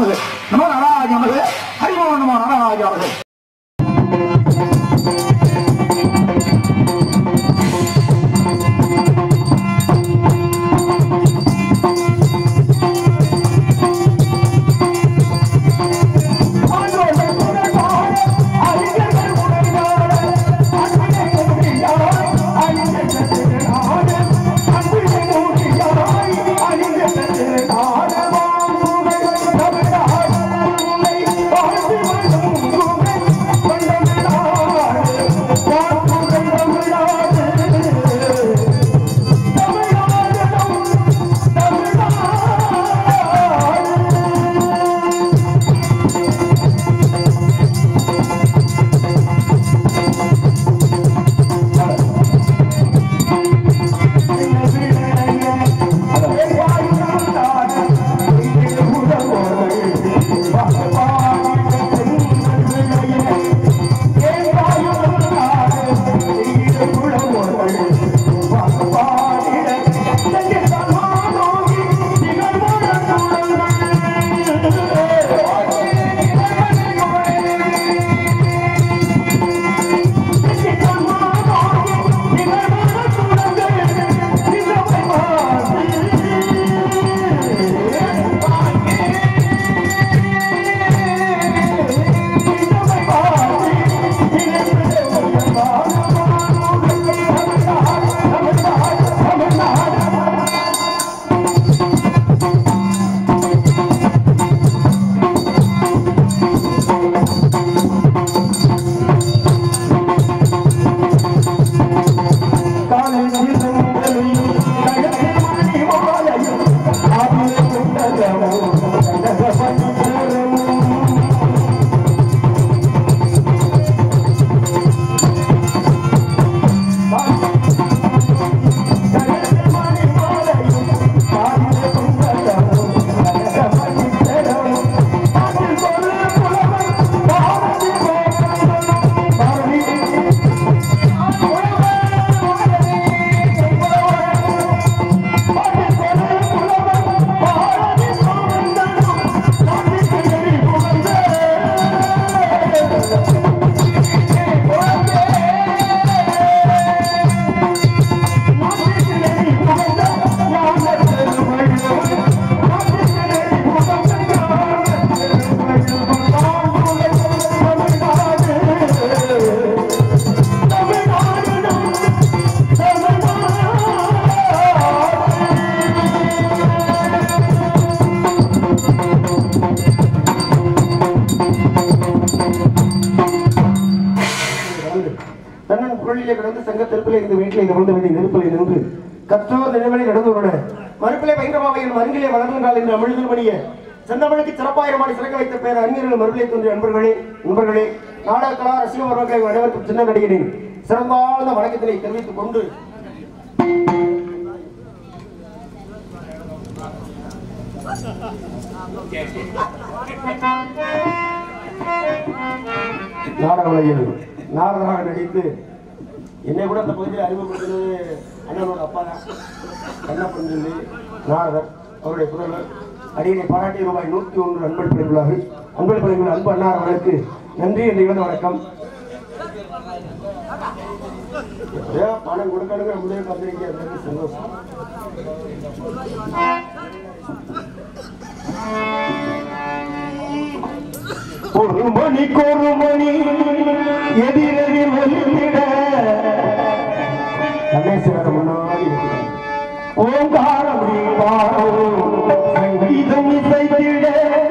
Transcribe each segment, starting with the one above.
நமது நம நாராஜ நமது ஹரிமோ நம நாராஜ நமது தன்னன் புகழிலே கிடந்து சங்க தெருப்பிலே இருந்து வீட்டிலே நிகழ்ந்து வேண்டிய நெருப்பிலே நின்று கற்றோர் நினைவழி நடந்துள்ளன மறுப்பிலே பைரவாவையில் மருங்கிலே வளர்ந்தால் என்று அமிழ்தல் மணிய செந்தமிழுக்கு சிறப்பாயிரமாடி சிறக்க வைத்த பேர் அறிஞர்கள் மறுபிலே தோன்றிய நண்பர்களே நண்பர்களே நாடக கலா ரசிக வர்மங்களை அனைவருக்கும் சின்ன நடிகரின் சிறந்தாழ்ந்த வணக்கத்தினை தெரிவித்துக் கொண்டு நாடக உலகில் நாரதராக நடித்து என்னை கூட அந்த பகுதியில் அறிமுகப்படுத்தினது அண்ணனோட அப்பா தான் கண்ணப்பன் சொல்லி நாரதர் அவருடைய புதல்வர் அடியனை பாராட்டி ரூபாய் நூற்றி ஒன்று அன்பளிப்படைந்துள்ளார்கள் அன்பளிப்படைகள் அன்பு அண்ணார் அவர்களுக்கு நன்றி என்று இழந்த வணக்கம் எப்படியோ பணம் கொடுக்கணுங்க முடிவு பத்திரிக்கை சந்தோஷம் ஒரு மணிக்கு ஒரு மணி எதிரெதிர் ஒலித்திட கணேசனுக்கு முன்னாடி ஓங்காரம் நீ பாடும் சங்கீதம் இசைத்திட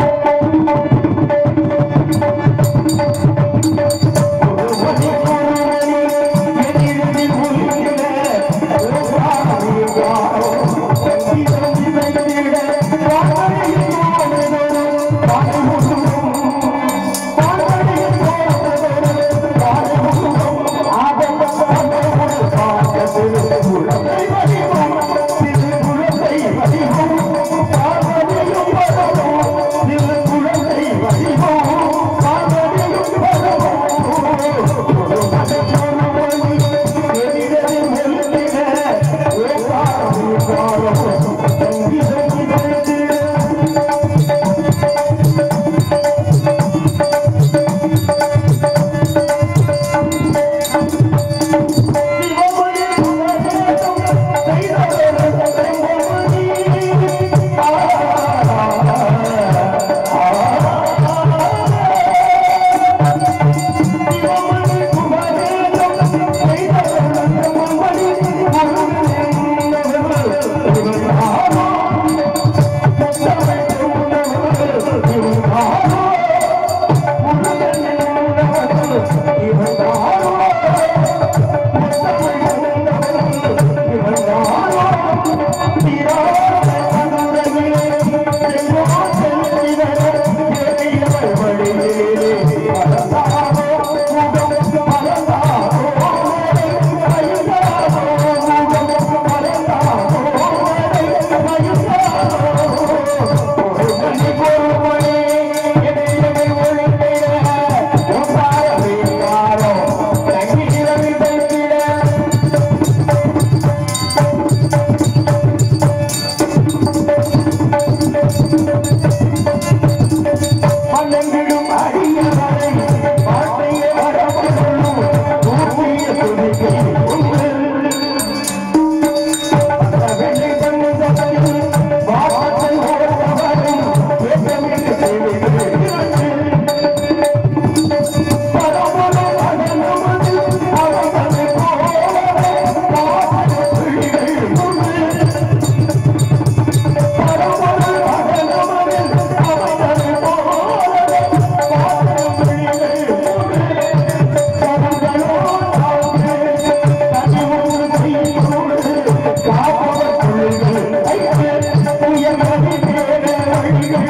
ஒரு மணிக்கு ஒரு மணி எதிரெதிர் ஒலித்திட ஓங்காரம் நீ பாடும் சங்கீதம் இசைத்திட பாடலையும் பாடுவதும் பாடுவதும்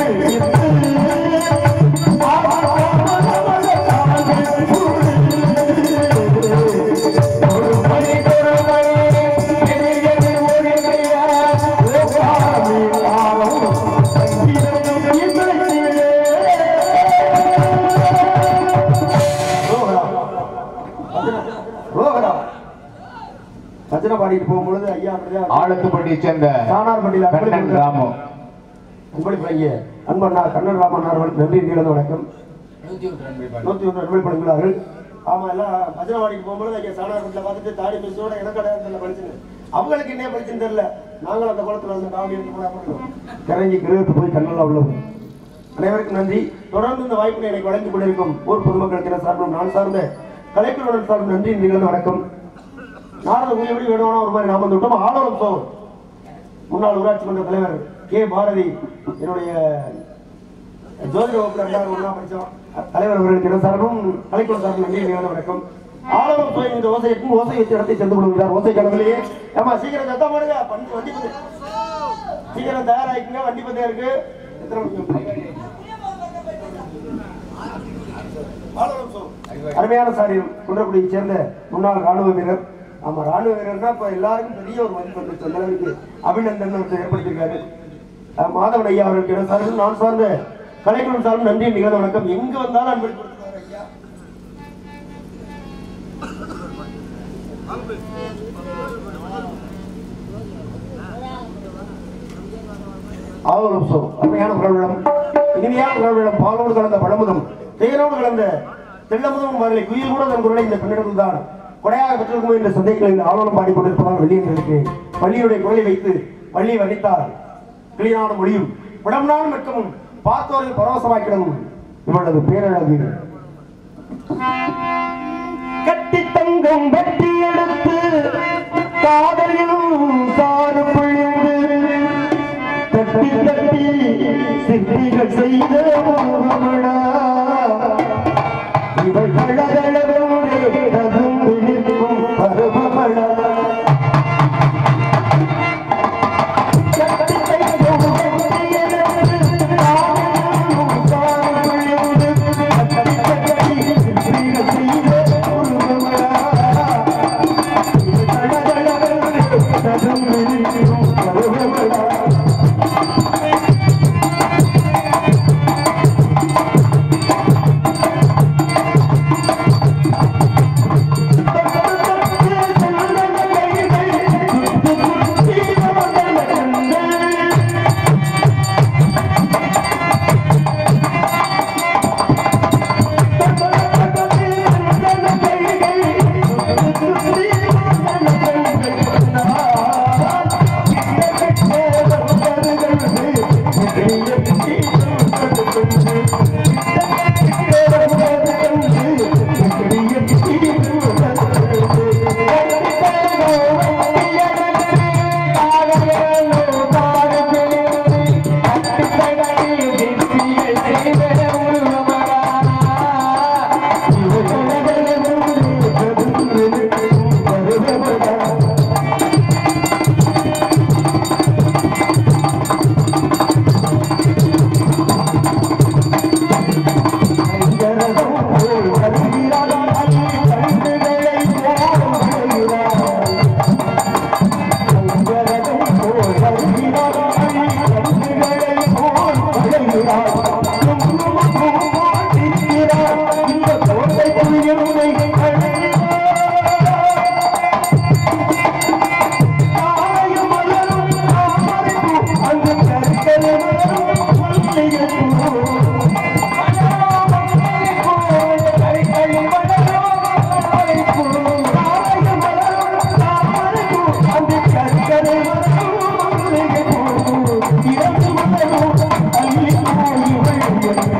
ரோகரா பஜனை பாடிட்டு போகும்பொழுது ஐயா அப்படிதான் ஆலத்துப்பட்டியை சேர்ந்த சாணார்பட்டியில் கண்ணன் ராமு உங்களுக்கு ஐயா அன்பண்ணா கண்ணன் ராமண்ணா அவர்களுக்கு நன்றி நீளது வணக்கம் நூத்தி ஒன்று அன்பை படுகிறார்கள் ஆமா எல்லாம் பஜனை பாடிட்டு போகும்போது ஐயா சாணார்பட்டியில் பார்த்துட்டு தாடி மிஸ்ஸோட எனக்கு அடையாளத்தில் படிச்சுங்க அவங்களுக்கு என்ன படிச்சுன்னு தெரியல நாங்களும் அந்த குளத்துல வந்து காவடி எடுத்து போனா பண்ணுறோம் கரங்கி கிரகத்து போய் கண்ணெல்லாம் உள்ளது அனைவருக்கும் நன்றி தொடர்ந்து இந்த வாய்ப்பினை எனக்கு வழங்கிக் கொண்டிருக்கும் ஊர் பொதுமக்களுக்கு என சார்பும் நான் சார்ந்த கலைக்குழுவினர் சார்பும் நன்றி நிகழ்ந்த வணக்கம் நாரத எப்படி வேணுமானா ஒரு மாதிரி நாம வந்து விட்டோம் ஆலோலம் சோழன் முன்னாள் ஊராட்சி மன்ற தலைவர் கே பாரதி என்னுடைய ஜோதிட வகுப்புல எல்லாரும் ஒன்றா படித்தோம் தலைவர் அவர்களுக்கு இடம் சார்பும் கலைக்குழு சார்பும் நன்றி நிகழ்ந்த வணக்கம் ஆலோலம் சோழன் இந்த ஓசைக்கும் ஓசை வச்சு இடத்தை சென்று கொள்கிறார் ஓசை கடவுளையே ஆமா சீக்கிரம் சத்தம் போடுங்க பந்து வண்டி பந்து சீக்கிரம் தயாராகிக்குங்க வண்டி பந்தயம் இருக்கு எத்தனை மணிக்கு ஆலோலம் சோழன். அருமையான சாரி குன்றக்குடியை சேர்ந்த முன்னாள் ராணுவ வீரர் ஆமா ராணுவ வீரர்னா இப்ப எல்லாருக்கும் பெரிய ஒரு மதிப்பு வந்துச்சு அந்த அளவுக்கு அபிநந்தன் ஒருத்தர் ஏற்படுத்தியிருக்காரு அஹ் மாதவன் ஐயா அவர்களுக்கு இடம் சார்பில் நான் சார்ந்த கலைக்குழு சார்பில் நன்றி நிகழ்ந்த வணக்கம் எங்க வந்தாலும் அன்பளிப்பு கொடுத்துருக்காரு ஐயா ஆவரம் சோ அருமையான குரல்வளம் இனிமையான குரல்வளம் பாலோடு கலந்த பழமுதம் தேனோடு கலந்த தெள்ளமுதம் வரலை குயில் கூட தன் குரலை இந்த பெண்ணிடம் தான் கொடையாக பெற்றிருக்கும் என்ற சந்தைகள் இந்த ஆலோலம் பாடிக்கொண்டிருப்பதால் வெளியிட்டு பள்ளியுடைய குரலை வைத்து பள்ளி வடித்தால் கிளீனான மொழியும் விடம்னாலும் வெட்கமும் பார்த்தோரில் பரவசமாக்கிடமும் இவளது பேரழகு கட்டி தங்கம் வெட்டி எடுத்து காதலிலும் சாறு பொழிந்து தட்டி தட்டி சித்திகள் செய்த மோகமடா இவள் கள்ளதளவோடு தகுந்து நிற்கும் பருவமடா கட்டி தங்கம் வெட்டி எடுத்து காதலிலும் சாறு பொழிந்து தட்டி தட்டி சித்திகள் செய்த மோகமடா இவள் கள்ளதளவோடு தகுந்து நிற்கும் பருவமடா Thank you.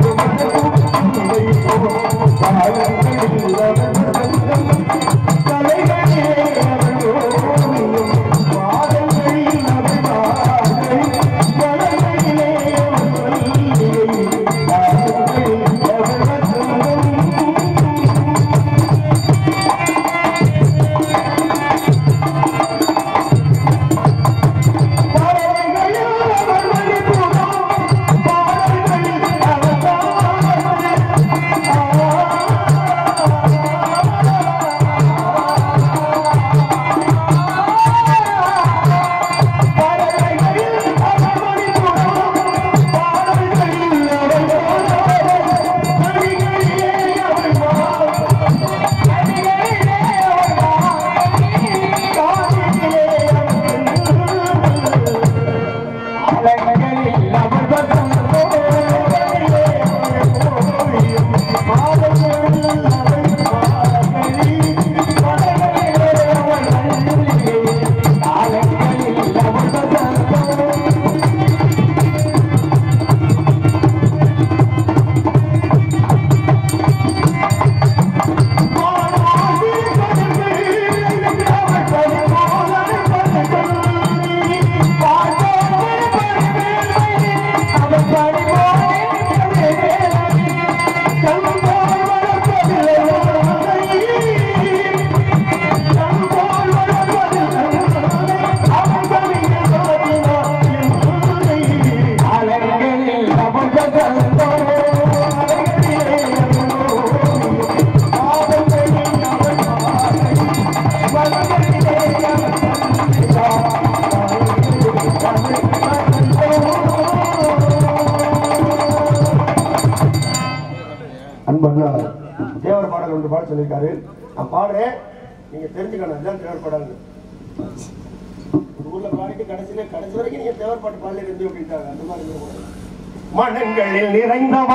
பண்ணார் தேவர் பாடல் ஒன்று பாட சொல்லியிருக்காரு நான் பாடுறேன் நீங்க தெரிஞ்சுக்கணும் இதுதான் தேவர் பாடல் ஒரு ஊர்ல பாடிட்டு கடைசியில கடைசி வரைக்கும் நீங்க தேவர் பாட்டு பாடல இருந்து அப்படின்ட்டாங்க அந்த மாதிரி இருக்கக்கூடாது. மனங்களில் நிறைந்தவா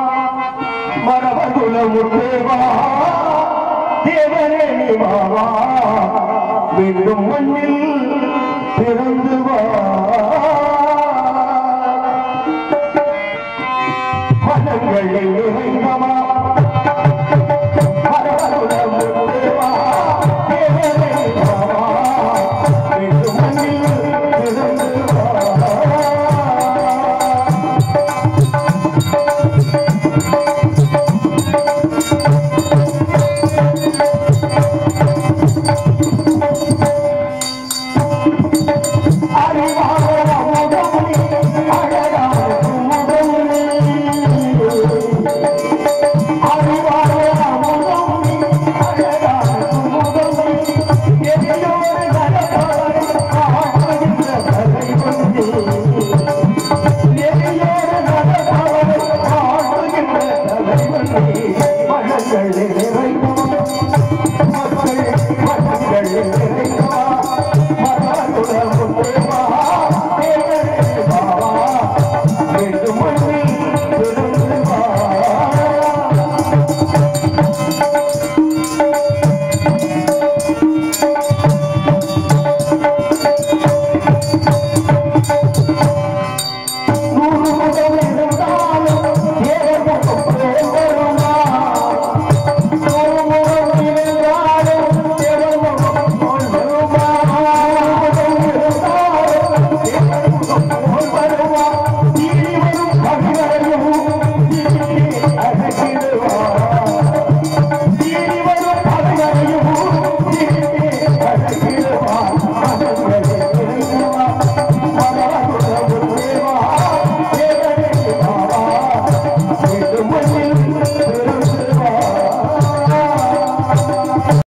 மரபகுல முத்தேவா தேவனே நீ வாவா மீண்டும் மண்ணில் பிறந்து வா மனங்களில் நிறைந்தவா